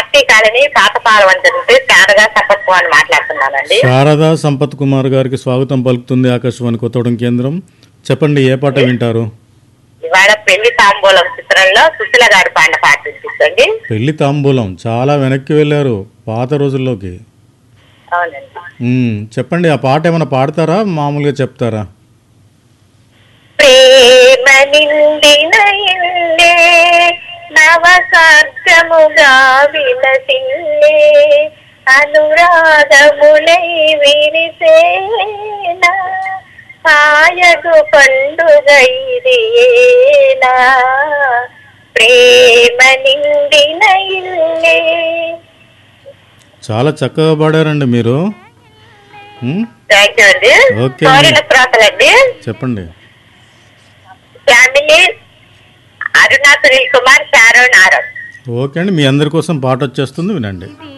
RT colony పాతపాల వంట నుండి శారదా సపత్వం అని మాట్లాడుతున్నానండి శారదా సంపత్ కుమార్ గారికి స్వాగతం పలుకుతుంది ఆకాశవాణి కొత్తగూడెం కేంద్రం చెప్పండి ఏ పాట వింటారు ఇవాళ పెళ్లి తాంబూలం చిత్రంలో సుశీల గారి పాడిన పాట వినిపిస్తుంది పెళ్లి తాంబూలం చాలా వెనక్కి వెళ్ళారు పాత రోజుల్లోకి అవునండి మ్మ్, చెప్పండి ఆ పాట ఏమైనా పాడతారా మామూలుగా చెప్తారా ప్రేమ నిండిన ఇల్లే నవసార్థముగా విలసిల్లే అనురాగములై విరిసేనా ఆయగు పండుగ ఇదియేనా ప్రేమ నిండిన ఇల్లే చాలా చక్కగా పాడారండి మీరు మ్మ్, థ్యాంక్ యూ అండి ఓకే. కోరిన ప్రాతలండి చెప్పండి ఫ్యామిలీ అరుణా సునీల్ కుమార్ శారో నారవ్ ఓకే అండి మీ అందరి కోసం పాట వచ్చేస్తుంది వినండి